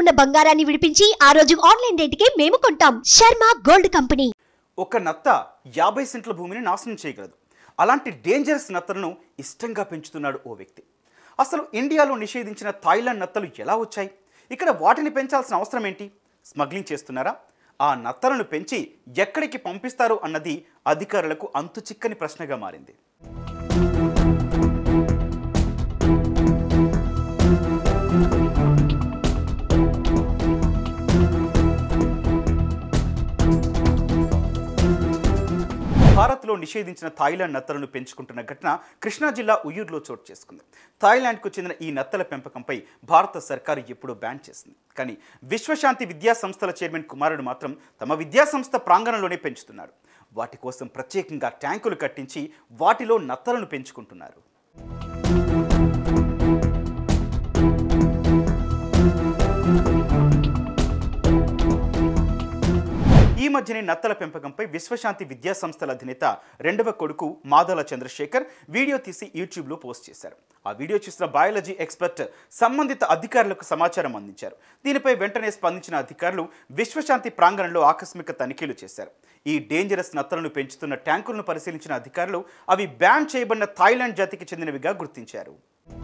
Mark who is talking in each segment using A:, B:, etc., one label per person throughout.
A: ఉన్న బంగారాన్ని విడిపించి ఆ రోజు ఆన్లైన్ రేటుకే మేము కొంటాం శర్మ గోల్డ్ కంపెనీ
B: ఒక నత్త యాభై సెంట్ల భూమిని నాశనం చేయగలదు అలాంటి డేంజరస్ నత్తలను ఇష్టంగా పెంచుతున్నాడు ఓ వ్యక్తి అసలు ఇండియాలో నిషేధించిన థాయిలాండ్ నత్తలు ఎలా వచ్చాయి ఇక్కడ వాటిని పెంచాల్సిన అవసరం ఏంటి స్మగ్లింగ్ చేస్తున్నారా ఆ నత్తలను పెంచి ఎక్కడికి పంపిస్తారు అన్నది అధికారులకు అంతు చిక్కని ప్రశ్నగా మారింది భారత్లో నిషేధించిన థాయిలాండ్ నత్తలను పెంచుకుంటున్న ఘటన కృష్ణా జిల్లా ఉయ్యూరులో చోటు చేసుకుంది థాయిలాండ్కు చెందిన ఈ నత్తల పెంపకంపై భారత సర్కారు ఎప్పుడో బ్యాన్ చేసింది కానీ విశ్వశాంతి విద్యా సంస్థల చైర్మన్ కుమారుడు మాత్రం తమ విద్యా సంస్థ ప్రాంగణంలోనే పెంచుతున్నాడు వాటి కోసం ప్రత్యేకంగా ట్యాంకులు కట్టించి వాటిలో నత్తలను పెంచుకుంటున్నారు ఈ మధ్యనే నత్తల పెంపకంపై విశ్వశాంతి విద్యా సంస్థల అధినేత రెండవ కొడుకు మాదాల చంద్రశేఖర్ వీడియో తీసి యూట్యూబ్లో పోస్ట్ చేశారు ఆ వీడియో చూసిన బయాలజీ ఎక్స్పర్ట్ సంబంధిత అధికారులకు సమాచారం అందించారు దీనిపై వెంటనే స్పందించిన అధికారులు విశ్వశాంతి ప్రాంగణంలో ఆకస్మిక తనిఖీలు చేశారు ఈ డేంజరస్ నత్తలను పెంచుతున్న ట్యాంకులను పరిశీలించిన అధికారులు అవి బ్యాన్ చేయబడిన థాయిలాండ్ జాతికి చెందినవిగా గుర్తించారు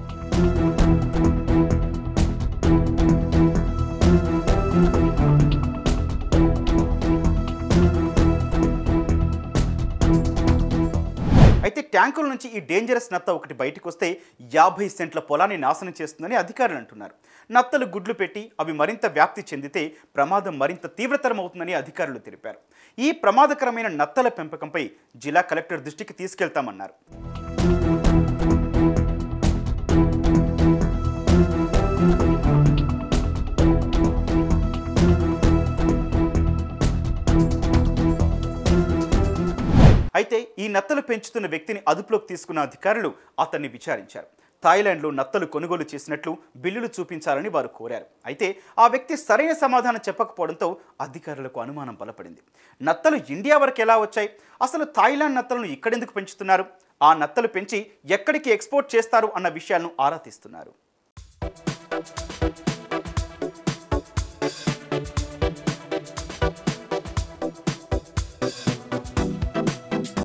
B: అయితే ట్యాంకుల నుంచి ఈ డేంజరస్ నత్త ఒకటి బయటకు వస్తే యాభై సెంట్ల పొలాన్ని నాశనం చేస్తుందని అధికారులు అంటున్నారు నత్తలు గుడ్లు పెట్టి అవి మరింత వ్యాప్తి చెందితే ప్రమాదం మరింత తీవ్రతరం అవుతుందని అధికారులు తెలిపారు ఈ ప్రమాదకరమైన నత్తల పెంపకంపై జిల్లా కలెక్టర్ దృష్టికి తీసుకెళ్తామన్నారు అయితే ఈ నత్తలు పెంచుతున్న వ్యక్తిని అదుపులోకి తీసుకున్న అధికారులు అతన్ని విచారించారు థాయిలాండ్లో నత్తలు కొనుగోలు చేసినట్లు బిల్లులు చూపించాలని వారు కోరారు అయితే ఆ వ్యక్తి సరైన సమాధానం చెప్పకపోవడంతో అధికారులకు అనుమానం బలపడింది నత్తలు ఇండియా వరకు ఎలా వచ్చాయి అసలు థాయిలాండ్ నత్తలను ఇక్కడెందుకు పెంచుతున్నారు ఆ నత్తలు పెంచి ఎక్కడికి ఎక్స్పోర్ట్ చేస్తారు అన్న విషయాలను ఆరా తీస్తున్నారు